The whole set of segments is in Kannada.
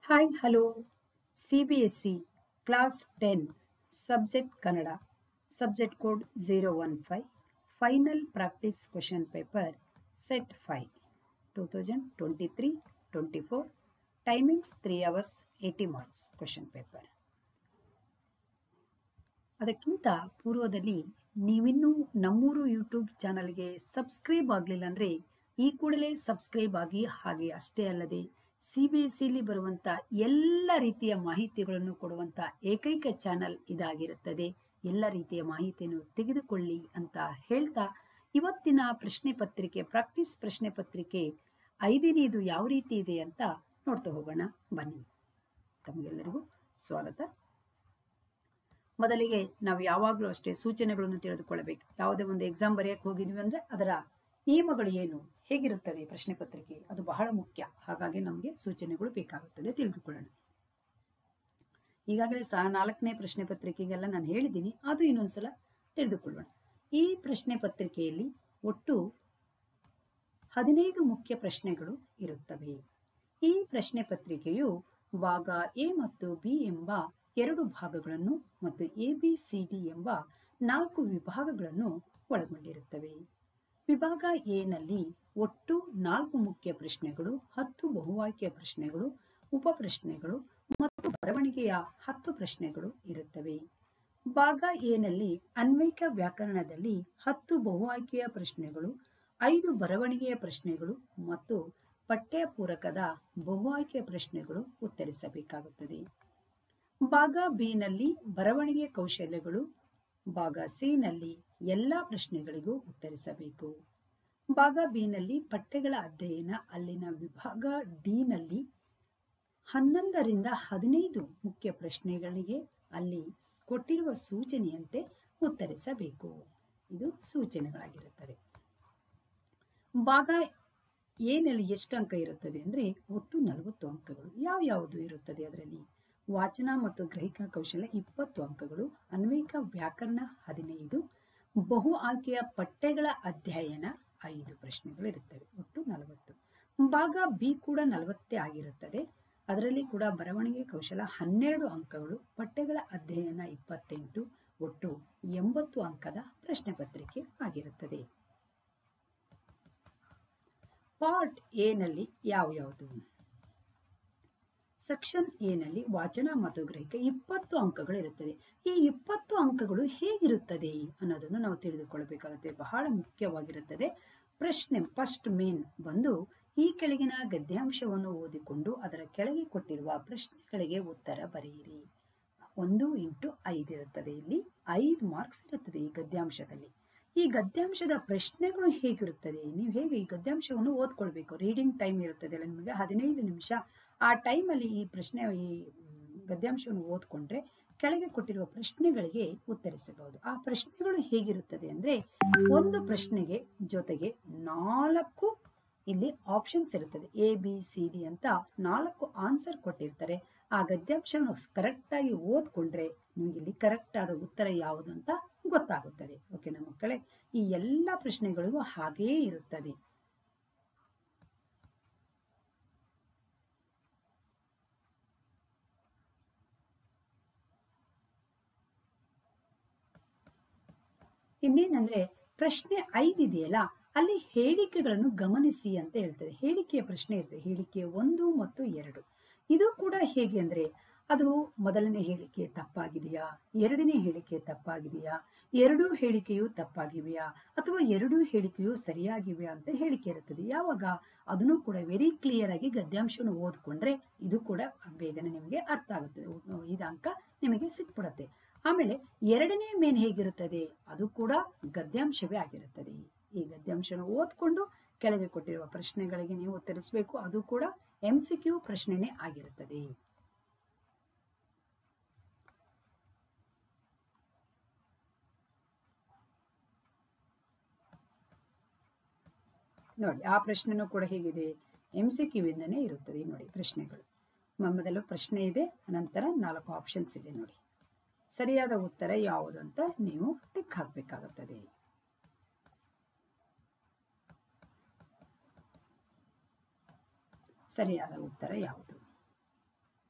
hi hello C B S C class ten subject Kannada subject code zero one five final practice question paper set five two thousand twenty three twenty four timings three hours eighty marks question paper ಅದಕ್ಕಿಂತ ಪೂರ್ವದಲ್ಲಿ ನೀವಿನ್ನೂ ನಮ್ಮೂರು ಯೂಟ್ಯೂಬ್ ಚಾನಲ್ಗೆ ಸಬ್ಸ್ಕ್ರೈಬ್ ಆಗಲಿಲ್ಲ ಅಂದರೆ ಈ ಕೂಡಲೇ ಸಬ್ಸ್ಕ್ರೈಬ್ ಆಗಿ ಹಾಗೆ ಅಷ್ಟೇ ಅಲ್ಲದೆ ಸಿ ಬಿ ಎಸ್ ಸಿಲಿ ಬರುವಂಥ ಎಲ್ಲ ರೀತಿಯ ಮಾಹಿತಿಗಳನ್ನು ಕೊಡುವಂಥ ಏಕೈಕ ಚಾನಲ್ ಇದಾಗಿರುತ್ತದೆ ಎಲ್ಲ ರೀತಿಯ ಮಾಹಿತಿಯನ್ನು ತೆಗೆದುಕೊಳ್ಳಿ ಅಂತ ಹೇಳ್ತಾ ಇವತ್ತಿನ ಪ್ರಶ್ನೆ ಪತ್ರಿಕೆ ಪ್ರಾಕ್ಟೀಸ್ ಪ್ರಶ್ನೆ ಪತ್ರಿಕೆ ಐದನೇದು ಯಾವ ರೀತಿ ಇದೆ ಅಂತ ನೋಡ್ತಾ ಹೋಗೋಣ ಬನ್ನಿ ತಮಗೆಲ್ಲರಿಗೂ ಸ್ವಾಗತ ಮೊದಲಿಗೆ ನಾವು ಯಾವಾಗಲೂ ಅಷ್ಟೇ ಸೂಚನೆಗಳನ್ನು ತಿಳಿದುಕೊಳ್ಳಬೇಕು ಯಾವುದೇ ಒಂದು ಎಕ್ಸಾಮ್ ಬರೆಯಕ್ಕೆ ಹೋಗಿದ್ವಿ ಅಂದರೆ ಅದರ ನಿಯಮಗಳು ಏನು ಹೇಗಿರುತ್ತದೆ ಪ್ರಶ್ನೆ ಪತ್ರಿಕೆ ಅದು ಬಹಳ ಮುಖ್ಯ ಹಾಗಾಗಿ ನಮಗೆ ಸೂಚನೆಗಳು ಬೇಕಾಗುತ್ತದೆ ತಿಳಿದುಕೊಳ್ಳೋಣ ಈಗಾಗಲೇ ಸಹ ನಾಲ್ಕನೇ ಪ್ರಶ್ನೆ ಪತ್ರಿಕೆಗೆಲ್ಲ ನಾನು ಹೇಳಿದ್ದೀನಿ ಅದು ಇನ್ನೊಂದ್ಸಲ ತಿಳಿದುಕೊಳ್ಳೋಣ ಈ ಪ್ರಶ್ನೆ ಪತ್ರಿಕೆಯಲ್ಲಿ ಒಟ್ಟು ಹದಿನೈದು ಮುಖ್ಯ ಪ್ರಶ್ನೆಗಳು ಇರುತ್ತವೆ ಈ ಪ್ರಶ್ನೆ ಪತ್ರಿಕೆಯು ಭಾಗ ಎ ಮತ್ತು ಬಿ ಎಂಬ ಎರಡು ಭಾಗಗಳನ್ನು ಮತ್ತು ಎ ಬಿ ಸಿ ಡಿ ಎಂಬ ನಾಲ್ಕು ವಿಭಾಗಗಳನ್ನು ಒಳಗೊಂಡಿರುತ್ತವೆ ವಿಭಾಗ ಎನಲ್ಲಿ ಒಟ್ಟು ನಾಲ್ಕು ಮುಖ್ಯ ಪ್ರಶ್ನೆಗಳು ಹತ್ತು ಬಹುವಾಕ್ಯ ಪ್ರಶ್ನೆಗಳು ಉಪ ಪ್ರಶ್ನೆಗಳು ಮತ್ತು ಬರವಣಿಗೆಯ ಹತ್ತು ಪ್ರಶ್ನೆಗಳು ಇರುತ್ತವೆ ಭಾಗ ಎನಲ್ಲಿ ಅನ್ವಯಿಕ ವ್ಯಾಕರಣದಲ್ಲಿ ಹತ್ತು ಬಹುಆಯ್ಕೆಯ ಪ್ರಶ್ನೆಗಳು ಐದು ಬರವಣಿಗೆಯ ಪ್ರಶ್ನೆಗಳು ಮತ್ತು ಪಠ್ಯಪೂರಕದ ಬಹುಆಯ್ಕೆಯ ಪ್ರಶ್ನೆಗಳು ಉತ್ತರಿಸಬೇಕಾಗುತ್ತದೆ ಭಾಗ ಬಿನಲ್ಲಿ ಬರವಣಿಗೆ ಕೌಶಲ್ಯಗಳು ಭಾಗ ಸಿನಲ್ಲಿ ಎಲ್ಲ ಪ್ರಶ್ನೆಗಳಿಗೂ ಉತ್ತರಿಸಬೇಕು ಭಾಗ ಬಿನಲ್ಲಿ ಪಠ್ಯಗಳ ಅಧ್ಯಯನ ಅಲ್ಲಿನ ವಿಭಾಗ ಡಿನಲ್ಲಿ ಹನ್ನೊಂದರಿಂದ ಹದಿನೈದು ಮುಖ್ಯ ಪ್ರಶ್ನೆಗಳಿಗೆ ಅಲ್ಲಿ ಕೊಟ್ಟಿರುವ ಸೂಚನೆಯಂತೆ ಉತ್ತರಿಸಬೇಕು ಇದು ಸೂಚನೆಗಳಾಗಿರುತ್ತದೆ ಭಾಗ ಎನಲ್ಲಿ ಎಷ್ಟು ಅಂಕ ಇರುತ್ತದೆ ಅಂದರೆ ಒಟ್ಟು ನಲವತ್ತು ಅಂಕಗಳು ಯಾವ ಯಾವುದು ಇರುತ್ತದೆ ಅದರಲ್ಲಿ ವಾಚನ ಮತ್ತು ಗ್ರಹಿಕ ಕೌಶಲ್ಯ ಇಪ್ಪತ್ತು ಅಂಕಗಳು ಅನ್ವಯಿಕ ವ್ಯಾಕರಣ ಹದಿನೈದು ಬಹು ಆಯ್ಕೆಯ ಪಠ್ಯಗಳ ಅಧ್ಯಯನ ಐದು ಪ್ರಶ್ನೆಗಳು ಇರುತ್ತವೆ ಒಟ್ಟು ನಲವತ್ತು ಭಾಗ ಬಿ ಕೂಡ ನಲವತ್ತೇ ಆಗಿರುತ್ತದೆ ಅದರಲ್ಲಿ ಕೂಡ ಬರವಣಿಗೆ ಕೌಶಲ ಹನ್ನೆರಡು ಅಂಕಗಳು ಪಠ್ಯಗಳ ಅಧ್ಯಯನ ಇಪ್ಪತ್ತೆಂಟು ಒಟ್ಟು ಎಂಬತ್ತು ಅಂಕದ ಪ್ರಶ್ನೆ ಪತ್ರಿಕೆ ಆಗಿರುತ್ತದೆ ಪಾರ್ಟ್ ಎನಲ್ಲಿ ಯಾವ ಯಾವುದು ಸೆಕ್ಷನ್ ಎನಲ್ಲಿ ವಾಚನ ಮತ್ತು ಗ್ರಹಿಕೆ ಇಪ್ಪತ್ತು ಅಂಕಗಳು ಇರುತ್ತವೆ ಈ ಇಪ್ಪತ್ತು ಅಂಕಗಳು ಹೇಗಿರುತ್ತದೆ ಅನ್ನೋದನ್ನು ನಾವು ತಿಳಿದುಕೊಳ್ಳಬೇಕಾಗುತ್ತೆ ಬಹಳ ಮುಖ್ಯವಾಗಿರುತ್ತದೆ ಪ್ರಶ್ನೆ ಫಸ್ಟ್ ಮೇನ್ ಬಂದು ಈ ಕೆಳಗಿನ ಗದ್ಯಾಂಶವನ್ನು ಓದಿಕೊಂಡು ಅದರ ಕೆಳಗೆ ಕೊಟ್ಟಿರುವ ಪ್ರಶ್ನೆಗಳಿಗೆ ಉತ್ತರ ಬರೆಯಿರಿ ಒಂದು ಇಂಟು ಐದು ಇರುತ್ತದೆ ಇಲ್ಲಿ ಐದು ಮಾರ್ಕ್ಸ್ ಇರುತ್ತದೆ ಈ ಗದ್ಯಾಂಶದಲ್ಲಿ ಈ ಗದ್ಯಾಂಶದ ಪ್ರಶ್ನೆಗಳು ಹೇಗಿರುತ್ತದೆ ನೀವು ಹೇಗೆ ಈ ಗದ್ಯಾಂಶವನ್ನು ಓದ್ಕೊಳ್ಬೇಕು ರೀಡಿಂಗ್ ಟೈಮ್ ಇರುತ್ತದೆ ಅಲ್ಲ ನಿಮಗೆ ಹದಿನೈದು ನಿಮಿಷ ಆ ಟೈಮಲ್ಲಿ ಈ ಪ್ರಶ್ನೆ ಈ ಗದ್ಯಾಂಶವನ್ನು ಓದ್ಕೊಂಡ್ರೆ ಕೆಳಗೆ ಕೊಟ್ಟಿರುವ ಪ್ರಶ್ನೆಗಳಿಗೆ ಉತ್ತರಿಸಬಹುದು ಆ ಪ್ರಶ್ನೆಗಳು ಹೇಗಿರುತ್ತದೆ ಅಂದರೆ ಒಂದು ಪ್ರಶ್ನೆಗೆ ಜೊತೆಗೆ ನಾಲ್ಕು ಇಲ್ಲಿ ಆಪ್ಷನ್ಸ್ ಇರುತ್ತದೆ ಎ ಬಿ ಸಿ ಡಿ ಅಂತ ನಾಲ್ಕು ಆನ್ಸರ್ ಕೊಟ್ಟಿರ್ತಾರೆ ಆ ಗದ್ಯಾಂಶವನ್ನು ಕರೆಕ್ಟಾಗಿ ಓದ್ಕೊಂಡ್ರೆ ನಿಮಗೆ ಇಲ್ಲಿ ಕರೆಕ್ಟ್ ಆದ ಉತ್ತರ ಯಾವುದು ಅಂತ ಗೊತ್ತಾಗುತ್ತದೆ ಓಕೆನಾ ಮಕ್ಕಳೇ ಈ ಎಲ್ಲ ಪ್ರಶ್ನೆಗಳಿಗೂ ಹಾಗೇ ಇರುತ್ತದೆ ಇನ್ನೇನಂದ್ರೆ ಪ್ರಶ್ನೆ ಐದಿದೆಯಲ್ಲ ಅಲ್ಲಿ ಹೇಳಿಕೆಗಳನ್ನು ಗಮನಿಸಿ ಅಂತ ಹೇಳ್ತದೆ ಹೇಳಿಕೆಯ ಪ್ರಶ್ನೆ ಇರ್ತದೆ ಹೇಳಿಕೆ ಒಂದು ಮತ್ತು ಎರಡು ಇದು ಕೂಡ ಹೇಗೆ ಅಂದ್ರೆ ಅದು ಮೊದಲನೇ ಹೇಳಿಕೆ ತಪ್ಪಾಗಿದೆಯಾ ಎರಡನೇ ಹೇಳಿಕೆ ತಪ್ಪಾಗಿದೆಯಾ ಎರಡೂ ಹೇಳಿಕೆಯು ತಪ್ಪಾಗಿವೆಯಾ ಅಥವಾ ಎರಡೂ ಹೇಳಿಕೆಯು ಸರಿಯಾಗಿವೆಯಾ ಅಂತ ಹೇಳಿಕೆ ಇರುತ್ತದೆ ಯಾವಾಗ ಅದನ್ನು ಕೂಡ ವೆರಿ ಕ್ಲಿಯರ್ ಆಗಿ ಗದ್ಯಾಂಶವನ್ನು ಓದ್ಕೊಂಡ್ರೆ ಇದು ಕೂಡ ಬೇಗನೆ ನಿಮಗೆ ಅರ್ಥ ಆಗುತ್ತದೆ ಇದು ಅಂಕ ನಿಮಗೆ ಸಿಕ್ಬಿಡುತ್ತೆ ಆಮೇಲೆ ಎರಡನೇ ಮೇನ್ ಹೇಗಿರುತ್ತದೆ ಅದು ಕೂಡ ಗದ್ಯಾಂಶವೇ ಆಗಿರುತ್ತದೆ ಈ ಗದ್ಯಾಂಶನ ಓದ್ಕೊಂಡು ಕೆಳಗೆ ಕೊಟ್ಟಿರುವ ಪ್ರಶ್ನೆಗಳಿಗೆ ನೀವು ಉತ್ತರಿಸಬೇಕು ಅದು ಕೂಡ ಎಂ ಸಿ ಕ್ಯೂ ಪ್ರಶ್ನೆನೇ ಆಗಿರುತ್ತದೆ ನೋಡಿ ಆ ಪ್ರಶ್ನೆನೂ ಕೂಡ ಹೇಗಿದೆ ಎಂ ಸಿ ಕ್ಯೂವಿಂದನೇ ಇರುತ್ತದೆ ನೋಡಿ ಪ್ರಶ್ನೆಗಳು ಮೊದಲು ಪ್ರಶ್ನೆ ಇದೆ ನಂತರ ನಾಲ್ಕು ಆಪ್ಷನ್ಸ್ ಇದೆ ನೋಡಿ ಸರಿಯಾದ ಉತ್ತರ ಯಾವುದು ಅಂತ ನೀವು ಟಿಕ್ ಹಾಕಬೇಕಾಗುತ್ತದೆ ಸರಿಯಾದ ಉತ್ತರ ಯಾವುದು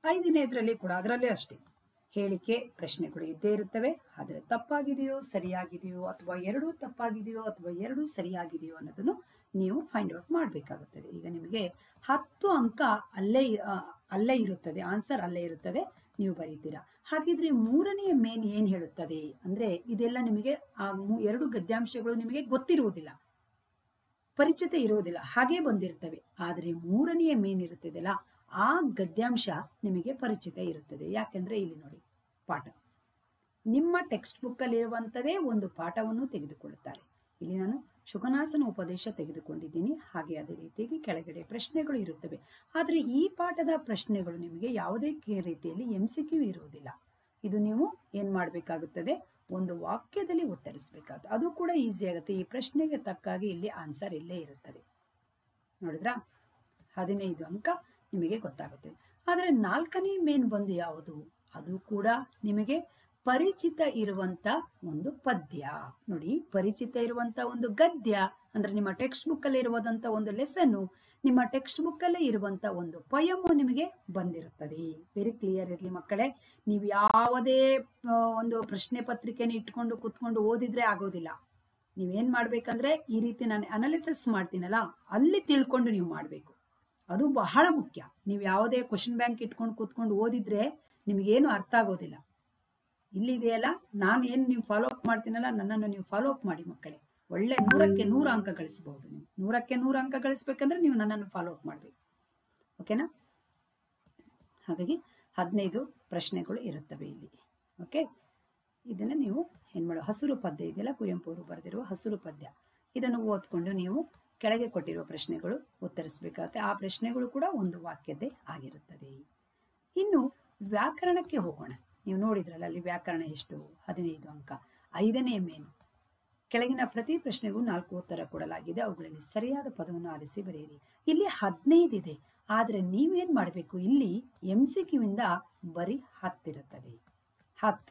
ಐದನೇದರಲ್ಲಿ ಕೂಡ ಅದರಲ್ಲೇ ಅಷ್ಟೇ ಹೇಳಿಕೆ ಪ್ರಶ್ನೆಗಳು ಇದ್ದೇ ಇರುತ್ತವೆ ಆದರೆ ತಪ್ಪಾಗಿದೆಯೋ ಸರಿಯಾಗಿದೆಯೋ ಅಥವಾ ಎರಡೂ ತಪ್ಪಾಗಿದೆಯೋ ಅಥವಾ ಎರಡೂ ಸರಿಯಾಗಿದೆಯೋ ಅನ್ನೋದನ್ನು ನೀವು ಫೈಂಡ್ ಔಟ್ ಮಾಡಬೇಕಾಗುತ್ತದೆ ಈಗ ನಿಮಗೆ ಹತ್ತು ಅಂಕ ಅಲ್ಲೇ ಆ, ಅಲ್ಲೇ ಇರುತ್ತದೆ ಆನ್ಸರ್ ಅಲ್ಲೇ ಇರುತ್ತದೆ ನೀವು ಬರೀತೀರಾ ಹಾಗಿದ್ರೆ ಮೂರನೆಯ ಮೇನ್ ಏನ್ ಹೇಳುತ್ತದೆ ಅಂದ್ರೆ ಇದೆಲ್ಲ ನಿಮಗೆ ಆ ಮೂ- ಎರಡು ಗದ್ಯಾಂಶಗಳು ನಿಮಗೆ ಗೊತ್ತಿರುವುದಿಲ್ಲ ಪರಿಚಿತ ಇರುವುದಿಲ್ಲ ಹಾಗೆ ಬಂದಿರ್ತವೆ ಆದರೆ ಮೂರನೆಯ ಮೇನ್ ಇರುತ್ತದಲ್ಲ ಆ ಗದ್ಯಾಂಶ ನಿಮಗೆ ಪರಿಚಿತ ಇರುತ್ತದೆ ಯಾಕೆಂದ್ರೆ ಇಲ್ಲಿ ನೋಡಿ ಪಾಠ ನಿಮ್ಮ ಟೆಕ್ಸ್ಟ್ ಬುಕ್ ಅಲ್ಲಿ ಇರುವಂತದೇ ಒಂದು ಪಾಠವನ್ನು ತೆಗೆದುಕೊಳ್ಳುತ್ತಾರೆ ಇಲ್ಲಿ ನಾನು ಶುಕನಾಸನ ಉಪದೇಶ ತೆಗೆದುಕೊಂಡಿದ್ದೀನಿ ಹಾಗೆ ಅದೇ ರೀತಿಯಾಗಿ ಕೆಳಗಡೆ ಪ್ರಶ್ನೆಗಳು ಇರುತ್ತವೆ ಆದರೆ ಈ ಪಾಠದ ಪ್ರಶ್ನೆಗಳು ನಿಮಗೆ ಯಾವುದೇ ಕೆ- ರೀತಿಯಲ್ಲಿ ಎಂ ಸಿ ಕ್ಯೂ ಇರುವುದಿಲ್ಲ ಇದು ನೀವು ಏನ್ ಮಾಡಬೇಕಾಗುತ್ತದೆ ಒಂದು ವಾಕ್ಯದಲ್ಲಿ ಉತ್ತರಿಸಬೇಕಾಗುತ್ತೆ ಅದು ಕೂಡ ಈಸಿ ಆಗುತ್ತೆ ಈ ಪ್ರಶ್ನೆಗೆ ತಕ್ಕಾಗಿ ಇಲ್ಲಿ ಆನ್ಸರ್ ಇಲ್ಲೇ ಇರುತ್ತದೆ ನೋಡಿದ್ರಾ ಹದಿನೈದು ಅಂಕ ನಿಮಗೆ ಗೊತ್ತಾಗುತ್ತೆ ಆದರೆ ನಾಲ್ಕನೇ ಮೇನ್ ಬಂದು ಯಾವುದು ಅದು ಕೂಡ ನಿಮಗೆ ಪರಿಚಿತ ಇರುವಂತ ಒಂದು ಪದ್ಯ ನೋಡಿ ಪರಿಚಿತ ಇರುವಂತ ಒಂದು ಗದ್ಯ ಅಂದ್ರೆ ನಿಮ್ಮ ಟೆಕ್ಸ್ಟ್ ಬುಕ್ ಅಲ್ಲಿ ಇರುವಂತ ಒಂದು ಲೆಸನ್ನು ನಿಮ್ಮ ಟೆಕ್ಸ್ಟ್ ಬುಕ್ ಅಲ್ಲೇ ಇರುವಂತ ಒಂದು ಪಯಮು ನಿಮಗೆ ಬಂದಿರುತ್ತದೆ ವೆರಿ ಕ್ಲಿಯರ್ ಇರಲಿ ಮಕ್ಕಳೇ ನೀವು ಯಾವುದೇ ಆ, ಒಂದು ಪ್ರಶ್ನೆ ಪತ್ರಿಕೆನ ಇಟ್ಕೊಂಡು ಕುತ್ಕೊಂಡು ಓದಿದ್ರೆ ಆಗೋದಿಲ್ಲ ನೀವೇನ್ ಮಾಡ್ಬೇಕಂದ್ರೆ ಈ ರೀತಿ ನಾನು ಅನಾಲಿಸಿಸ್ ಮಾಡ್ತೀನಲ್ಲ ಅಲ್ಲಿ ತಿಳ್ಕೊಂಡು ನೀವು ಮಾಡಬೇಕು ಅದು ಬಹಳ ಮುಖ್ಯ ನೀವು ಯಾವುದೇ ಕ್ವಶನ್ ಬ್ಯಾಂಕ್ ಇಟ್ಕೊಂಡು ಕೂತ್ಕೊಂಡು ಓದಿದ್ರೆ ನಿಮಗೇನು ಅರ್ಥ ಆಗೋದಿಲ್ಲ ಇಲ್ಲಿದೆಯಲ್ಲ ನಾನು ಏನು ನೀವು ಫಾಲೋ ಅಪ್ ಮಾಡ್ತೀನಲ್ಲ ನನ್ನನ್ನು ನೀವು ಫಾಲೋ ಅಪ್ ಮಾಡಿ ಮಕ್ಕಳೇ ಒಳ್ಳೆ ನೂರಕ್ಕೆ ನೂರು ಅಂಕ ಗಳಿಸಬಹುದು ನೀವು ನೂರಕ್ಕೆ ನೂರು ಅಂಕ ಗಳಿಸ್ಬೇಕಂದ್ರೆ ನೀವು ನನ್ನನ್ನು ಫಾಲೋ ಅಪ್ ಮಾಡಬೇಕು ಓಕೆನಾ ಹಾಗಾಗಿ ಹದಿನೈದು ಪ್ರಶ್ನೆಗಳು ಇರುತ್ತವೆ ಇಲ್ಲಿ ಓಕೆ ಇದನ್ನು ನೀವು ಏನು ಮಾಡೋ ಹಸಿರು ಪದ್ಯ ಇದೆಯಲ್ಲ ಕುವೆಂಪು ಅವರು ಬರೆದಿರುವ ಹಸಿರು ಪದ್ಯ ಇದನ್ನು ಓದ್ಕೊಂಡು ನೀವು ಕೆಳಗೆ ಕೊಟ್ಟಿರುವ ಪ್ರಶ್ನೆಗಳು ಉತ್ತರಿಸಬೇಕಾಗುತ್ತೆ ಆ ಪ್ರಶ್ನೆಗಳು ಕೂಡ ಒಂದು ವಾಕ್ಯದ್ದೇ ಆಗಿರುತ್ತದೆ ಇನ್ನು ವ್ಯಾಕರಣಕ್ಕೆ ಹೋಗೋಣ ನೀವು ನೋಡಿದ್ರಲ್ಲ ಅಲ್ಲಿ ವ್ಯಾಕರಣ ಎಷ್ಟು ಹದಿನೈದು ಅಂಕ ಐದನೇ ಮೇನು ಕೆಳಗಿನ ಪ್ರತಿ ಪ್ರಶ್ನೆಗೂ ನಾಲ್ಕು ಉತ್ತರ ಕೊಡಲಾಗಿದೆ ಅವುಗಳಲ್ಲಿ ಸರಿಯಾದ ಪದವನ್ನು ಆರಿಸಿ ಬರೆಯಿರಿ ಇಲ್ಲಿ ಹದಿನೈದು ಇದೆ ಆದರೆ ನೀವೇನ್ ಮಾಡಬೇಕು ಇಲ್ಲಿ ಎಂ ಸಿ ಕ್ಯೂವಿಂದ ಬರೀ ಹತ್ತಿರುತ್ತದೆ ಹತ್ತು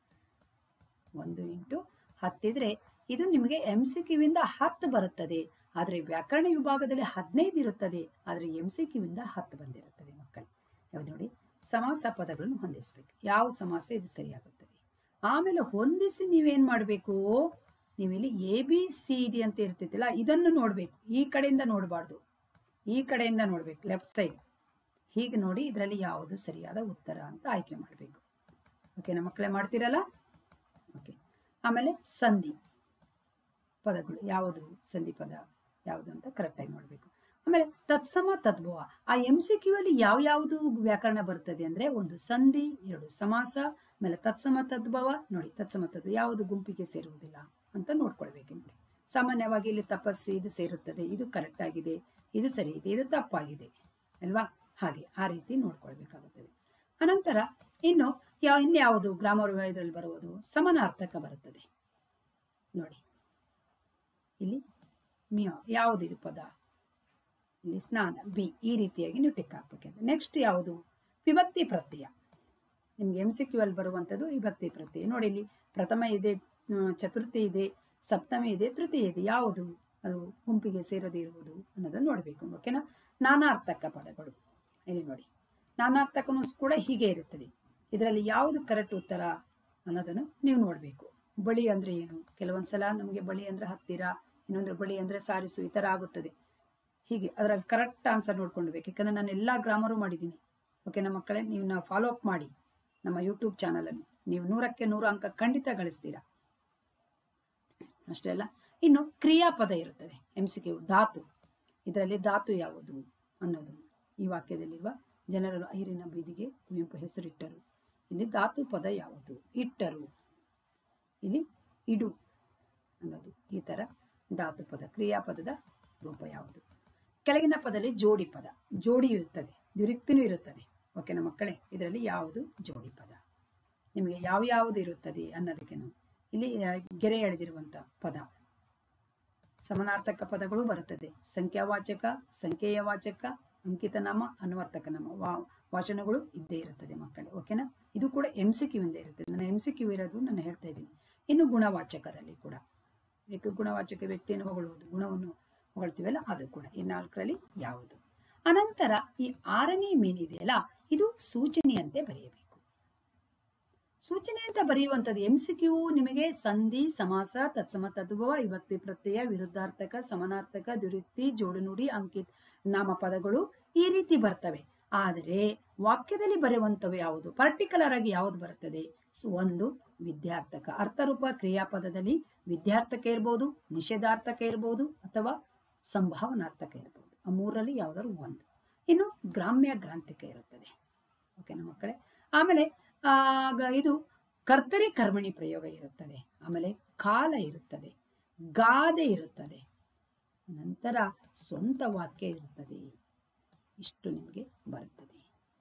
ಒಂದು ಇಂಟು ಹತ್ತಿದ್ರೆ ಇದು ನಿಮಗೆ ಎಂ ಸಿ ಕ್ಯೂವಿಂದ ಹತ್ತು ಬರುತ್ತದೆ ಆದರೆ ವ್ಯಾಕರಣ ವಿಭಾಗದಲ್ಲಿ ಹದಿನೈದು ಇರುತ್ತದೆ ಆದರೆ ಎಂ ಸಿ ಕ್ಯೂವಿಂದ ಹತ್ತು ಬಂದಿರುತ್ತದೆ ಮಕ್ಕಳು ಯಾವ್ದು ನೋಡಿ ಸಮಾಸ ಪದಗಳನ್ನು ಹೊಂದಿಸಬೇಕು ಯಾವ ಸಮಾಸ ಇದು ಸರಿಯಾಗುತ್ತದೆ ಆಮೇಲೆ ಹೊಂದಿಸಿ ನೀವೇನ್ ಮಾಡಬೇಕು ನೀವಿಲ್ಲಿ ಎ ಬಿ ಸಿ ಡಿ ಅಂತ ಇರ್ತಿದ್ದಿಲ್ಲ ಇದನ್ನು ನೋಡಬೇಕು ಈ ಕಡೆಯಿಂದ ನೋಡಬಾರ್ದು ಈ ಕಡೆಯಿಂದ ನೋಡಬೇಕು ಲೆಫ್ಟ್ ಸೈಡ್ ಹೀಗೆ ನೋಡಿ ಇದರಲ್ಲಿ ಯಾವುದು ಸರಿಯಾದ ಉತ್ತರ ಅಂತ ಆಯ್ಕೆ ಮಾಡಬೇಕು ಓಕೆನಾ ಮಕ್ಕಳೇ ಮಾಡ್ತೀರಲ್ಲ ಓಕೆ ಆಮೇಲೆ ಸಂಧಿ ಪದಗಳು ಯಾವುದು ಸಂಧಿ ಪದ ಯಾವುದು ಅಂತ ಕರೆಕ್ಟಾಗಿ ನೋಡಬೇಕು ಆಮೇಲೆ ತತ್ಸಮ ತದ್ಭವ ಆ ಎಂ ಸಿ ಕ್ಯೂ ಅಲ್ಲಿ ಯಾವ ಯಾವುದು ವ್ಯಾಕರಣ ಬರ್ತದೆ ಅಂದ್ರೆ ಒಂದು ಸಂಧಿ ಎರಡು ಸಮಾಸ ಆಮೇಲೆ ತತ್ಸಮ ತದ್ಭವ ನೋಡಿ ತತ್ಸಮ ತದ್ಭವ ಯಾವುದು ಗುಂಪಿಗೆ ಸೇರುವುದಿಲ್ಲ ಅಂತ ನೋಡ್ಕೊಳ್ಬೇಕು ನೋಡಿ ಸಾಮಾನ್ಯವಾಗಿ ಇಲ್ಲಿ ತಪಸ್ಸು ಇದು ಸೇರುತ್ತದೆ ಇದು ಕರೆಕ್ಟ್ ಆಗಿದೆ ಇದು ಸರಿ ಇದೆ ಇದು ತಪ್ಪಾಗಿದೆ ಅಲ್ವಾ ಹಾಗೆ ಆ ರೀತಿ ನೋಡ್ಕೊಳ್ಬೇಕಾಗುತ್ತದೆ ಅನಂತರ ಇನ್ನು ಯಾವ ಇನ್ಯಾವುದು ಗ್ರಾಮರ್ ಇದರಲ್ಲಿ ಬರುವುದು ಸಮಾನಾರ್ಥಕ ಬರುತ್ತದೆ ನೋಡಿ ಇಲ್ಲಿ ಮಿಯೋ ಯಾವುದಿದು ಪದ ಇಲ್ಲಿ ಸ್ನಾನ ಬಿ ಈ ರೀತಿಯಾಗಿ ನೀವು ಟಿಕ್ ಹಾಕ್ಬೇಕಂತ ನೆಕ್ಸ್ಟ್ ಯಾವುದು ವಿಭಕ್ತಿ ಪ್ರತ್ಯಯ ನಿಮ್ಗೆ ಎಂ ಸಿ ಕ್ಯೂ ಅಲ್ಲಿ ಬರುವಂಥದ್ದು ವಿಭಕ್ತಿ ಪ್ರತ್ಯಯ ನೋಡಿ ಇಲ್ಲಿ ಪ್ರಥಮ ಇದೆ ಆ, ಚತುರ್ಥಿ ಇದೆ ಸಪ್ತಮಿ ಇದೆ ತೃತೀಯ ಇದೆ ಯಾವುದು ಅದು ಗುಂಪಿಗೆ ಸೇರದೇ ಇರುವುದು ಅನ್ನೋದನ್ನು ನೋಡಬೇಕು ಓಕೆನಾ ನಾನಾರ್ಥಕ ಪದಗಳು ಇಲ್ಲಿ ನೋಡಿ ನಾನಾರ್ಥಕನೂ ಕೂಡ ಹೀಗೆ ಇರುತ್ತದೆ ಇದರಲ್ಲಿ ಯಾವುದು ಕರೆಕ್ಟ್ ಉತ್ತರ ಅನ್ನೋದನ್ನು ನೀವು ನೋಡಬೇಕು ಬಳಿ ಅಂದ್ರೆ ಏನು ಕೆಲವೊಂದ್ಸಲ ನಮಗೆ ಬಳಿ ಅಂದ್ರೆ ಹತ್ತಿರ ಇನ್ನೊಂದು ಬಳಿ ಅಂದ್ರೆ ಸಾರಿಸು ಈ ತರ ಆಗುತ್ತದೆ ಹೀಗೆ ಅದರಲ್ಲಿ ಕರೆಕ್ಟ್ ಆನ್ಸರ್ ನೋಡ್ಕೊಳ್ಬೇಕು ಯಾಕಂದ್ರೆ ನಾನು ಎಲ್ಲಾ ಗ್ರಾಮರು ಮಾಡಿದ್ದೀನಿ ಓಕೆ ನಮ್ಮ ಮಕ್ಕಳೇ ನೀವು ನಾವು ಫಾಲೋ ಅಪ್ ಮಾಡಿ ನಮ್ಮ ಯೂಟ್ಯೂಬ್ ಚಾನಲನ್ನು ನೀವು ನೂರಕ್ಕೆ ನೂರು ಅಂಕ ಖಂಡಿತ ಗಳಿಸ್ತೀರಾ ಅಷ್ಟೇ ಅಲ್ಲ ಇನ್ನು ಕ್ರಿಯಾಪದ ಇರುತ್ತದೆ ಎಂ ಸಿ ಕ್ಯೂ ಧಾತು ಇದರಲ್ಲಿ ಧಾತು ಯಾವುದು ಅನ್ನೋದು ಈ ವಾಕ್ಯದಲ್ಲಿರುವ ಜನರರು ಐರಿನ ಬೀದಿಗೆ ಕುವೆಂಪು ಹೆಸರಿಟ್ಟರು ಇಲ್ಲಿ ಧಾತು ಪದ ಯಾವುದು ಇಟ್ಟರು ಇಲ್ಲಿ ಇಡು ಅನ್ನೋದು ಈ ತರ ಧಾತು ಪದ ಕ್ರಿಯಾಪದದ ರೂಪ ಯಾವುದು ಕೆಳಗಿನ ಪದದಲ್ಲಿ ಜೋಡಿ ಪದ ಜೋಡಿ ಇರುತ್ತದೆ ದುರಿಕ್ತಿನೂ ಇರುತ್ತದೆ ಓಕೆನಾ ಮಕ್ಕಳೇ ಇದರಲ್ಲಿ ಯಾವುದು ಜೋಡಿ ಪದ ನಿಮಗೆ ಯಾವ ಯಾವುದು ಇರುತ್ತದೆ ಅನ್ನೋದಕ್ಕೆ ನಾವು ಇಲ್ಲಿ ಆ, ಗೆರೆ ಎಳೆದಿರುವಂತ ಪದ ಸಮಾನಾರ್ಥಕ ಪದಗಳು ಬರುತ್ತದೆ ಸಂಖ್ಯಾವಾಚಕ ಸಂಖ್ಯೆಯ ವಾಚಕ ಅಂಕಿತ ನಾಮ ಅನ್ವರ್ಥಕ ನಾಮ ವಾ ವಾಚನಗಳು ಇದ್ದೇ ಇರುತ್ತದೆ ಮಕ್ಕಳೇ ಓಕೆನಾ ಇದು ಕೂಡ ಎಂ ಸಿ ಕ್ಯೂ ಇಂದ ಇರುತ್ತದೆ ನನ್ನ ಎಂ ಸಿ ಕ್ಯೂ ಇರೋದು ನಾನು ಹೇಳ್ತಾ ಇದ್ದೀನಿ ಇನ್ನು ಗುಣವಾಚಕದಲ್ಲಿ ಕೂಡ ಏಕ ಗುಣವಾಚಕ ವ್ಯಕ್ತಿಯನ್ನು ಹೊಗಳುವುದು ಗುಣವನ್ನು ಹೊಗಳ್ತೀವಲ್ಲ ಅದು ಕೂಡ ಈ ನಾಲ್ಕರಲ್ಲಿ ಯಾವುದು ಅನಂತರ ಈ ಆರನೇ ಮೀನ್ ಇದೆಯಲ್ಲ ಇದು ಸೂಚನೆಯಂತೆ ಬರೆಯಬೇಕು ಸೂಚನೆ ಅಂತ ಬರೆಯುವಂಥದ್ದು ಎಂ ಸಿ ಕ್ಯೂ ನಿಮಗೆ ಸಂಧಿ ಸಮಾಸ ತತ್ಸಮ ತದ್ಭವ ವಿಭಕ್ತಿ ಪ್ರತ್ಯಯ ವಿರುದ್ಧಾರ್ಥಕ ಸಮಾನಾರ್ಥಕ ದುರುಕ್ತಿ ಜೋಡುನುಡಿ ಅಂಕಿತ್ ನಾಮಪದಗಳು ಈ ರೀತಿ ಬರ್ತವೆ ಆದರೆ ವಾಕ್ಯದಲ್ಲಿ ಬರೆಯುವಂಥವು ಯಾವುದು ಪರ್ಟಿಕ್ಯುಲರ್ ಆಗಿ ಯಾವುದು ಬರುತ್ತದೆ ಸೊ, ಒಂದು ವಿದ್ಯಾರ್ಥಕ ಅರ್ಥರೂಪ ಕ್ರಿಯಾಪದದಲ್ಲಿ ವಿದ್ಯಾರ್ಥಕ ಇರ್ಬೋದು ನಿಷೇಧಾರ್ಥಕ ಇರ್ಬೋದು ಅಥವಾ ಸಂಭಾವನಾರ್ಥಕ ಇರ್ಬೋದು ಆ ಮೂರಲ್ಲಿ ಯಾವ್ದಾದ್ರು ಒಂದು ಇನ್ನು ಗ್ರಾಮ್ಯ ಗ್ರಾಂಥಿಕ ಇರುತ್ತದೆ ಓಕೆನಾ ಮಕ್ಕಳೇ ಆಮೇಲೆ ಆಗ ಇದು ಕರ್ತರಿ ಕರ್ಮಣಿ ಪ್ರಯೋಗ ಇರುತ್ತದೆ ಆಮೇಲೆ ಕಾಲ ಇರುತ್ತದೆ ಗಾದೆ ಇರುತ್ತದೆ ನಂತರ ಸ್ವಂತ ವಾಕ್ಯ ಇರುತ್ತದೆ ಇಷ್ಟು ನಿಮಗೆ ಬರುತ್ತದೆ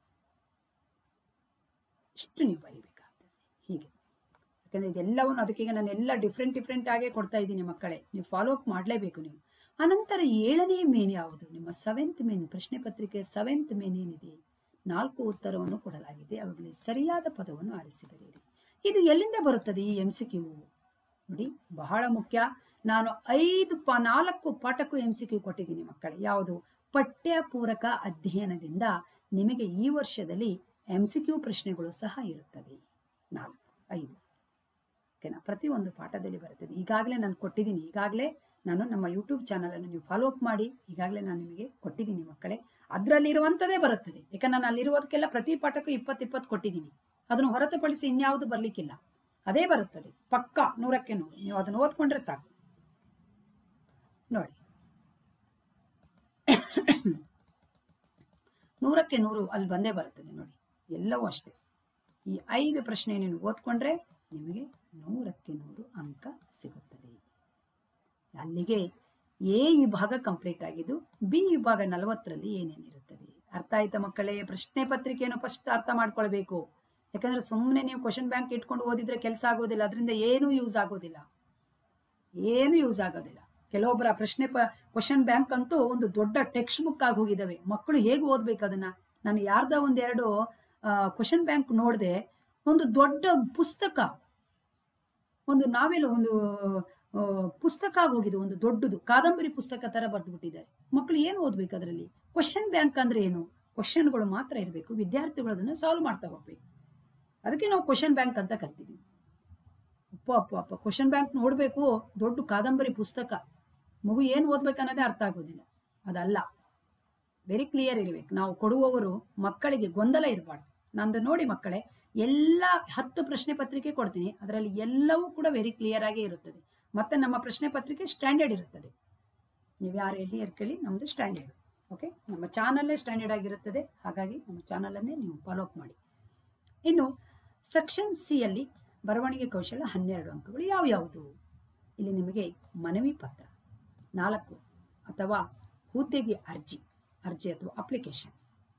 ಇಷ್ಟು ನೀವು ಬರಿಬೇಕಾಗ್ತದೆ ಹೀಗೆ ಯಾಕಂದ್ರೆ ಇದೆಲ್ಲವನ್ನು ಅದಕ್ಕೀಗ ನಾನು ಎಲ್ಲ ಡಿಫ್ರೆಂಟ್ ಡಿಫ್ರೆಂಟ್ ಆಗೇ ಕೊಡ್ತಾ ಇದ್ದೀನಿ ಮಕ್ಕಳೇ ನೀವು ಫಾಲೋ ಅಪ್ ಮಾಡಲೇಬೇಕು ನೀವು ಅನಂತರ ಏಳನೇ ಮೇನ್ ಯಾವುದು ನಿಮ್ಮ ಸೆವೆಂತ್ ಮೇನ್ ಪ್ರಶ್ನೆ ಪತ್ರಿಕೆ ಸೆವೆಂತ್ ಮೇನ್ ಏನಿದೆ ನಾಲ್ಕು ಉತ್ತರವನ್ನು ಕೊಡಲಾಗಿದೆ ಅವುಗಳಲ್ಲಿ ಸರಿಯಾದ ಪದವನ್ನು ಆರಿಸಿ ಬರೆಯಿರಿ ಇದು ಎಲ್ಲಿಂದ ಬರುತ್ತದೆ ಈ ಎಂ ಸಿ ಕ್ಯೂ ನೋಡಿ ಬಹಳ ಮುಖ್ಯ ನಾನು ಐದು ಪ ನಾಲ್ಕು ಪಾಠಕ್ಕೂ ಎಂ ಸಿ ಕ್ಯೂ ಕೊಟ್ಟಿದ್ದೀನಿ ಮಕ್ಕಳೇ ಯಾವುದು ಪಠ್ಯ ಪೂರಕ ಅಧ್ಯಯನದಿಂದ ನಿಮಗೆ ಈ ವರ್ಷದಲ್ಲಿ ಎಂ ಸಿ ಕ್ಯೂ ಪ್ರಶ್ನೆಗಳು ಸಹ ಇರುತ್ತದೆ ನಾಲ್ಕು ಐದು ಓಕೆನಾ ಪ್ರತಿಯೊಂದು ಪಾಠದಲ್ಲಿ ಬರುತ್ತದೆ ಈಗಾಗಲೇ ನಾನು ಕೊಟ್ಟಿದ್ದೀನಿ ಈಗಾಗಲೇ ನಾನು ನಮ್ಮ ಯೂಟ್ಯೂಬ್ ಚಾನಲನ್ನು ನೀವು ಫಾಲೋ ಅಪ್ ಮಾಡಿ ಈಗಾಗಲೇ ನಾನು ನಿಮಗೆ ಕೊಟ್ಟಿದ್ದೀನಿ ಮಕ್ಕಳೇ ಅದರಲ್ಲಿ ಇರುವಂಥದ್ದೇ ಬರುತ್ತದೆ ಯಾಕಂದ್ರೆ ನಾನು ಅಲ್ಲಿರುವುದಕ್ಕೆಲ್ಲ ಪ್ರತಿ ಪಾಠಕ್ಕೂ ಇಪ್ಪತ್ತು ಇಪ್ಪತ್ತು ಕೊಟ್ಟಿದ್ದೀನಿ ಅದನ್ನು ಹೊರತುಪಡಿಸಿ ಇನ್ಯಾವುದು ಬರಲಿಕ್ಕಿಲ್ಲ ಅದೇ ಬರುತ್ತದೆ ಪಕ್ಕ ನೂರಕ್ಕೆ ನೂರು ನೀವು ಅದನ್ನು ಓದ್ಕೊಂಡ್ರೆ ಸಾಕು ನೋಡಿ ನೂರಕ್ಕೆ ನೂರು ಅಲ್ಲಿ ಬಂದೇ ಬರುತ್ತದೆ ನೋಡಿ ಎಲ್ಲವೂ ಅಷ್ಟೇ ಈ ಐದು ಪ್ರಶ್ನೆ ನೀವು ಓದ್ಕೊಂಡ್ರೆ ನಿಮಗೆ ನೂರಕ್ಕೆ ನೂರು ಅಂಕ ಸಿಗುತ್ತದೆ ಅಲ್ಲಿಗೆ ಎ ವಿಭಾಗ ಕಂಪ್ಲೀಟ್ ಆಗಿದ್ದು ಬಿ ವಿಭಾಗ ನಲವತ್ತರಲ್ಲಿ ಏನೇನಿರುತ್ತದೆ ಅರ್ಥ ಆಯ್ತಾ ಮಕ್ಕಳೇ ಪ್ರಶ್ನೆ ಪತ್ರಿಕೆಯನ್ನು ಫಸ್ಟ್ ಅರ್ಥ ಮಾಡ್ಕೊಳ್ಬೇಕು ಯಾಕಂದ್ರೆ ಸುಮ್ಮನೆ ನೀವು ಕ್ವಶನ್ ಬ್ಯಾಂಕ್ ಇಟ್ಕೊಂಡು ಓದಿದ್ರೆ ಕೆಲಸ ಆಗೋದಿಲ್ಲ ಅದರಿಂದ ಏನೂ ಯೂಸ್ ಆಗೋದಿಲ್ಲ ಏನು ಯೂಸ್ ಆಗೋದಿಲ್ಲ ಕೆಲವೊಬ್ಬರ ಪ್ರಶ್ನೆ ಪ ಕ್ವಶನ್ ಬ್ಯಾಂಕ್ ಅಂತೂ ಒಂದು ದೊಡ್ಡ ಟೆಕ್ಸ್ಟ್ ಬುಕ್ ಆಗಿ ಹೋಗಿದ್ದಾವೆ ಮಕ್ಕಳು ಹೇಗೆ ಓದ್ಬೇಕು ಅದನ್ನ ನಾನು ಯಾರ್ದ ಒಂದೆರಡು ಕ್ವಶನ್ ಬ್ಯಾಂಕ್ ನೋಡಿದೆ ಒಂದು ದೊಡ್ಡ ಪುಸ್ತಕ ಒಂದು ನಾವೆಲ್ಲ ಒಂದು ಆ, ಪುಸ್ತಕ ಆಗೋಗಿದೆ ಒಂದು ದೊಡ್ಡದು ಕಾದಂಬರಿ ಪುಸ್ತಕ ತರ ಬರೆದು ಬಿಟ್ಟಿದ್ದಾರೆ ಮಕ್ಕಳು ಏನು ಓದ್ಬೇಕು ಅದರಲ್ಲಿ ಕ್ವಶನ್ ಬ್ಯಾಂಕ್ ಅಂದ್ರೆ ಏನು ಕ್ವಶನ್ಗಳು ಮಾತ್ರ ಇರಬೇಕು ವಿದ್ಯಾರ್ಥಿಗಳು ಅದನ್ನ ಸಾಲ್ವ್ ಮಾಡ್ತಾ ಹೋಗ್ಬೇಕು ಅದಕ್ಕೆ ನಾವು ಕ್ವಶನ್ ಬ್ಯಾಂಕ್ ಅಂತ ಕರಿತೀವಿ ಅಪ್ಪ ಅಪ್ಪ ಅಪ್ಪ ಕ್ವಶನ್ ಬ್ಯಾಂಕ್ ನೋಡಬೇಕು ದೊಡ್ಡ ಕಾದಂಬರಿ ಪುಸ್ತಕ ಮಗು ಏನು ಓದ್ಬೇಕನ್ನೋದೇ ಅರ್ಥ ಆಗೋದಿಲ್ಲ ಅದಲ್ಲ ವೆರಿ ಕ್ಲಿಯರ್ ಇರಬೇಕು ನಾವು ಕೊಡುವವರು ಮಕ್ಕಳಿಗೆ ಗೊಂದಲ ಇರಬಾರ್ದು ನಂದು ನೋಡಿ ಮಕ್ಕಳೇ ಎಲ್ಲ ಹತ್ತು ಪ್ರಶ್ನೆ ಪತ್ರಿಕೆ ಕೊಡ್ತೀನಿ ಅದರಲ್ಲಿ ಎಲ್ಲವೂ ಕೂಡ ವೆರಿ ಕ್ಲಿಯರ್ ಆಗೇ ಇರುತ್ತದೆ ಮತ್ತೆ ನಮ್ಮ ಪ್ರಶ್ನೆ ಪತ್ರಿಕೆ ಸ್ಟ್ಯಾಂಡರ್ಡ್ ಇರುತ್ತದೆ ನೀವು ಯಾರು ಎಲ್ಲಿ ಕೇಳಿ ನಮ್ಮದು ಸ್ಟ್ಯಾಂಡರ್ಡ್ ಓಕೆ ನಮ್ಮ ಚಾನಲ್ಲೇ ಸ್ಟ್ಯಾಂಡರ್ಡ್ ಆಗಿರುತ್ತದೆ ಹಾಗಾಗಿ ನಮ್ಮ ಚಾನಲನ್ನೇ ನೀವು ಫಾಲೋ ಅಪ್ ಮಾಡಿ ಇನ್ನು ಸೆಕ್ಷನ್ ಸಿ ಅಲ್ಲಿ ಬರವಣಿಗೆ ಕೌಶಲ್ಯ ಹನ್ನೆರಡು ಅಂಕಗಳು ಯಾವ್ಯಾವುದು ಇಲ್ಲಿ ನಿಮಗೆ ಮನವಿ ಪತ್ರ ನಾಲ್ಕು ಅಥವಾ ಹುದ್ದೆಗೆ ಅರ್ಜಿ ಅರ್ಜಿ ಅಥವಾ ಅಪ್ಲಿಕೇಶನ್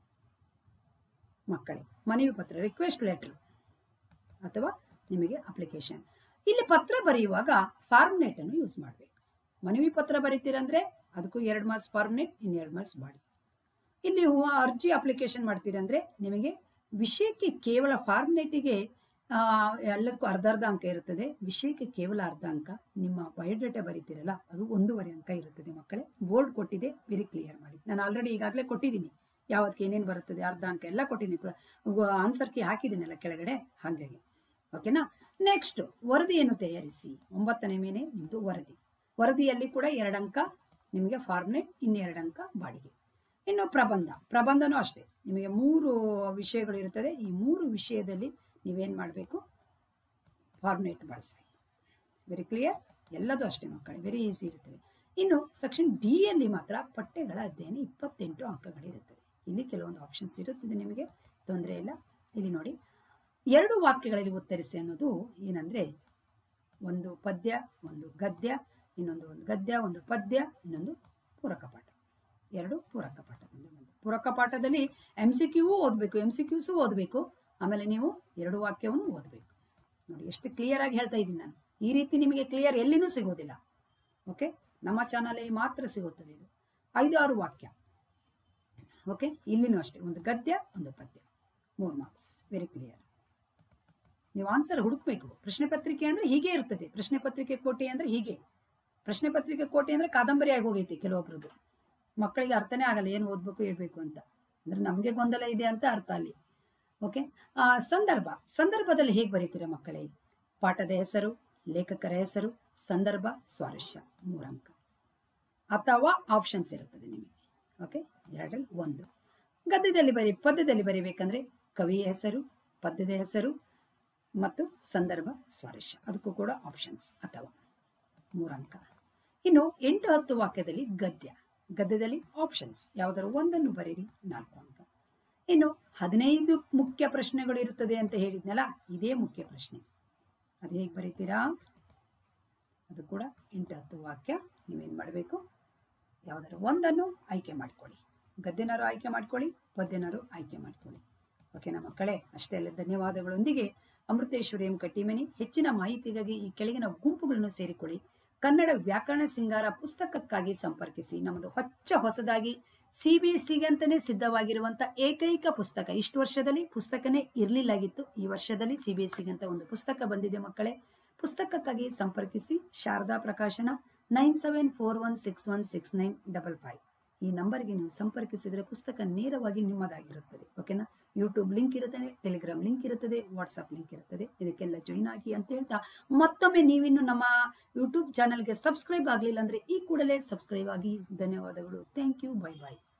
ಮಕ್ಕಳೇ ಮನವಿ ಪತ್ರ ರಿಕ್ವೆಸ್ಟ್ ಲೆಟರ್ ಅಥವಾ ನಿಮಗೆ ಅಪ್ಲಿಕೇಶನ್ ಇಲ್ಲಿ ಪತ್ರ ಬರೆಯುವಾಗ ಫಾರ್ಮ್ನೆಟ್ ಅನ್ನು ಯೂಸ್ ಮಾಡಬೇಕು ಮನವಿ ಪತ್ರ ಬರೀತೀರಂದ್ರೆ ಅದಕ್ಕೂ ಎರಡು ಮಾರ್ಕ್ಸ್ ಫಾರ್ಮ್ನೆಟ್ ಇನ್ನು ಎರಡು ಮಾರ್ಕ್ಸ್ ಮಾಡಿ ಇಲ್ಲಿ ಹೂವ ಅರ್ಜಿ ಅಪ್ಲಿಕೇಶನ್ ಮಾಡ್ತೀರಂದ್ರೆ ನಿಮಗೆ ವಿಷಯಕ್ಕೆ ಕೇವಲ ಫಾರ್ಮ್ನೆಟಿಗೆ ಎಲ್ಲದಕ್ಕೂ ಅರ್ಧ ಅರ್ಧ ಅಂಕ ಇರುತ್ತದೆ ವಿಷಯಕ್ಕೆ ಕೇವಲ ಅರ್ಧ ಅಂಕ ನಿಮ್ಮ ಬಯೋಡೇಟಾ ಬರೀತೀರಲ್ಲ ಅದು ಒಂದೂವರೆ ಅಂಕ ಇರುತ್ತದೆ ಮಕ್ಕಳೇ ಬೋರ್ಡ್ ಕೊಟ್ಟಿದೆ ವೆರಿ ಕ್ಲಿಯರ್ ಮಾಡಿ ನಾನು ಆಲ್ರೆಡಿ ಈಗಾಗಲೇ ಕೊಟ್ಟಿದ್ದೀನಿ ಯಾವತ್ತಿಗೆ ಏನೇನು ಬರುತ್ತದೆ ಅರ್ಧ ಅಂಕ ಎಲ್ಲ ಕೊಟ್ಟಿದ್ದೀನಿ ಆನ್ಸರ್ ಕಿ ಹಾಕಿದ್ದೀನಲ್ಲ ಕೆಳಗಡೆ ಹಾಗಾಗಿ ಓಕೆನಾ ನೆಕ್ಸ್ಟ್ ವರದಿಯನ್ನು ತಯಾರಿಸಿ ಒಂಬತ್ತನೇ ಮೇಲೆ ನಿಮ್ಮದು ವರದಿ ವರದಿಯಲ್ಲಿ ಕೂಡ ಎರಡು ಅಂಕ ನಿಮಗೆ ಫಾರ್ಮ್ನೆಟ್ ಇನ್ನೆರಡು ಅಂಕ ಬಾಡಿಗೆ ಇನ್ನು ಪ್ರಬಂಧ ಪ್ರಬಂಧನೂ ಅಷ್ಟೇ ನಿಮಗೆ ಮೂರು ವಿಷಯಗಳು ಇರುತ್ತದೆ ಈ ಮೂರು ವಿಷಯದಲ್ಲಿ ನೀವೇನು ಮಾಡಬೇಕು ಫಾರ್ಮ್ನೆಟ್ ಬಳಸಬೇಕು ವೆರಿ ಕ್ಲಿಯರ್ ಎಲ್ಲದೂ ಅಷ್ಟೇ ಮಕ್ಕಳೇ ವೆರಿ ಈಸಿ ಇರುತ್ತದೆ ಇನ್ನು ಸೆಕ್ಷನ್ ಡಿ ಯಲ್ಲಿ ಮಾತ್ರ ಪಠ್ಯಗಳ ಅಧ್ಯಯನ ಇಪ್ಪತ್ತೆಂಟು ಅಂಕಗಳಿರುತ್ತದೆ ಇಲ್ಲಿ ಕೆಲವೊಂದು ಆಪ್ಷನ್ಸ್ ಇರುತ್ತದೆ ನಿಮಗೆ ತೊಂದರೆ ಇಲ್ಲ ಇಲ್ಲಿ ನೋಡಿ ಎರಡು ವಾಕ್ಯಗಳಲ್ಲಿ ಉತ್ತರಿಸಿ ಅನ್ನೋದು ಏನಂದ್ರೆ ಒಂದು ಪದ್ಯ ಒಂದು ಗದ್ಯ ಇನ್ನೊಂದು ಒಂದು ಗದ್ಯ ಒಂದು ಪದ್ಯ ಇನ್ನೊಂದು ಪೂರಕ ಪಾಠ ಎರಡು ಪೂರಕ ಪಾಠದಿಂದ ಬಂದು ಪೂರಕ ಪಾಠದಲ್ಲಿ ಎಂ ಸಿ ಕ್ಯೂ ಓದಬೇಕು ಎಂ ಸಿ ಕ್ಯೂಸು ಓದಬೇಕು ಆಮೇಲೆ ನೀವು ಎರಡು ವಾಕ್ಯವನ್ನು ಓದಬೇಕು ನೋಡಿ ಎಷ್ಟು ಕ್ಲಿಯರ್ ಆಗಿ ಹೇಳ್ತಾ ಇದ್ದೀನಿ ನಾನು ಈ ರೀತಿ ನಿಮಗೆ ಕ್ಲಿಯರ್ ಎಲ್ಲಿನೂ ಸಿಗೋದಿಲ್ಲ ಓಕೆ ನಮ್ಮ ಚಾನಲಲ್ಲಿ ಮಾತ್ರ ಸಿಗುತ್ತದೆ ಇದು ಐದು ಆರು ವಾಕ್ಯ ಓಕೆ ಇಲ್ಲಿನೂ ಅಷ್ಟೇ ಒಂದು ಗದ್ಯ ಒಂದು ಪದ್ಯ ಮೂರು ಮಾರ್ಕ್ಸ್ ವೆರಿ ಕ್ಲಿಯರ್ ನೀವು ಆನ್ಸರ್ ಹುಡುಕ್ಬೇಕು ಪ್ರಶ್ನೆ ಪತ್ರಿಕೆ ಅಂದ್ರೆ ಹೀಗೆ ಇರ್ತದೆ ಪ್ರಶ್ನೆ ಪತ್ರಿಕೆ ಕೋಟೆ ಅಂದ್ರೆ ಹೀಗೆ ಪ್ರಶ್ನೆ ಪತ್ರಿಕೆ ಕೋಟೆ ಅಂದ್ರೆ ಕಾದಂಬರಿ ಆಗಿ ಹೋಗೈತಿ ಕೆಲವೊಬ್ರದ್ದು ಮಕ್ಕಳಿಗೆ ಅರ್ಥನೇ ಆಗಲ್ಲ ಏನು ಓದ್ಬೇಕು ಹೇಳ್ಬೇಕು ಅಂತ ಅಂದ್ರೆ ನಮಗೆ ಗೊಂದಲ ಇದೆ ಅಂತ ಅರ್ಥ ಅಲ್ಲಿ ಓಕೆ ಆ, ಸಂದರ್ಭ ಸಂದರ್ಭದಲ್ಲಿ ಹೇಗೆ ಬರೀತೀರಾ ಮಕ್ಕಳೇ ಪಾಠದ ಹೆಸರು ಲೇಖಕರ ಹೆಸರು ಸಂದರ್ಭ ಸ್ವಾರಸ್ಯ ಮೂರಂಕ ಅಥವಾ ಆಪ್ಷನ್ಸ್ ಇರುತ್ತದೆ ನಿಮಗೆ ಓಕೆ ಎರಡರಲ್ಲಿ ಒಂದು ಗದ್ಯದಲ್ಲಿ ಬರಿ ಪದ್ಯದಲ್ಲಿ ಬರೀಬೇಕಂದ್ರೆ ಕವಿಯ ಹೆಸರು ಪದ್ಯದ ಹೆಸರು ಮತ್ತು ಸಂದರ್ಭ ಸ್ವಾರಸ್ಯ ಅದಕ್ಕೂ ಕೂಡ ಆಪ್ಷನ್ಸ್ ಅಥವಾ ಮೂರಂಕ ಇನ್ನು ಎಂಟು ಹತ್ತು ವಾಕ್ಯದಲ್ಲಿ ಗದ್ಯ ಗದ್ಯದಲ್ಲಿ ಆಪ್ಷನ್ಸ್ ಯಾವುದಾದ್ರು ಒಂದನ್ನು ಬರೀರಿ ನಾಲ್ಕು ಅಂಕ ಇನ್ನು ಹದಿನೈದು ಮುಖ್ಯ ಪ್ರಶ್ನೆಗಳು ಇರುತ್ತದೆ ಅಂತ ಹೇಳಿದ್ನಲ್ಲ ಇದೇ ಮುಖ್ಯ ಪ್ರಶ್ನೆ ಅದು ಹೇಗೆ ಬರೀತೀರಾ ಅದು ಕೂಡ ಎಂಟು ಹತ್ತು ವಾಕ್ಯ ನೀವೇನು ಮಾಡಬೇಕು ಯಾವುದಾದ್ರು ಒಂದನ್ನು ಆಯ್ಕೆ ಮಾಡ್ಕೊಳ್ಳಿ ಗದ್ಯನರು ಆಯ್ಕೆ ಮಾಡ್ಕೊಳ್ಳಿ ಪದ್ಯನರು ಆಯ್ಕೆ ಮಾಡ್ಕೊಳ್ಳಿ ಓಕೆನಾ ಮಕ್ಕಳೇ ಅಷ್ಟೇ ಅಲ್ಲ ಧನ್ಯವಾದಗಳೊಂದಿಗೆ ಅಮೃತೇಶ್ವರಿ ಎಂ ಕಟ್ಟಿಮನಿ ಹೆಚ್ಚಿನ ಮಾಹಿತಿಗಾಗಿ ಈ ಕೆಳಗಿನ ಗುಂಪುಗಳನ್ನು ಸೇರಿಕೊಳ್ಳಿ ಕನ್ನಡ ವ್ಯಾಕರಣ ಸಿಂಗಾರ ಪುಸ್ತಕಕ್ಕಾಗಿ ಸಂಪರ್ಕಿಸಿ ನಮ್ಮದು ಹೊಚ್ಚ ಹೊಸದಾಗಿ ಸಿ ಬಿ ಎಸ್ ಸಿಗೆ ಅಂತಾನೆ ಸಿದ್ಧವಾಗಿರುವಂತ ಏಕೈಕ ಪುಸ್ತಕ ಇಷ್ಟು ವರ್ಷದಲ್ಲಿ ಪುಸ್ತಕನೇ ಇರಲಿಲ್ಲಾಗಿತ್ತು ಈ ವರ್ಷದಲ್ಲಿ ಸಿ ಬಿ ಎಸ್ ಸಿಗೆ ಅಂತ ಒಂದು ಪುಸ್ತಕ ಬಂದಿದೆ ಮಕ್ಕಳೇ ಪುಸ್ತಕಕ್ಕಾಗಿ ಸಂಪರ್ಕಿಸಿ Sharada Prakashana nine seven four one six one six nine double five ಈ ನಂಬರ್ಗೆ ನೀವು ಸಂಪರ್ಕಿಸಿದರೆ ಪುಸ್ತಕ ನೇರವಾಗಿ ನಿಮ್ಮದಾಗಿರುತ್ತದೆ ಓಕೆನಾ ಯೂಟ್ಯೂಬ್ ಲಿಂಕ್ ಇರುತ್ತದೆ ಟೆಲಿಗ್ರಾಮ್ ಲಿಂಕ್ ಇರುತ್ತದೆ ವಾಟ್ಸಪ್ ಲಿಂಕ್ ಇರುತ್ತದೆ ಇದಕ್ಕೆಲ್ಲ ಜಾಯಿನ್ ಆಗಿ ಅಂತ ಹೇಳ್ತಾ ಮತ್ತೊಮ್ಮೆ ನೀವಿನ್ನು ನಮ್ಮ ಯೂಟ್ಯೂಬ್ ಚಾನಲ್ಗೆ ಸಬ್ಸ್ಕ್ರೈಬ್ ಆಗಲಿಲ್ಲ ಅಂದರೆ ಈ ಕೂಡಲೇ ಸಬ್ಸ್ಕ್ರೈಬ್ ಆಗಿ ಧನ್ಯವಾದಗಳು ಥ್ಯಾಂಕ್ ಯು ಬೈ ಬಾಯ್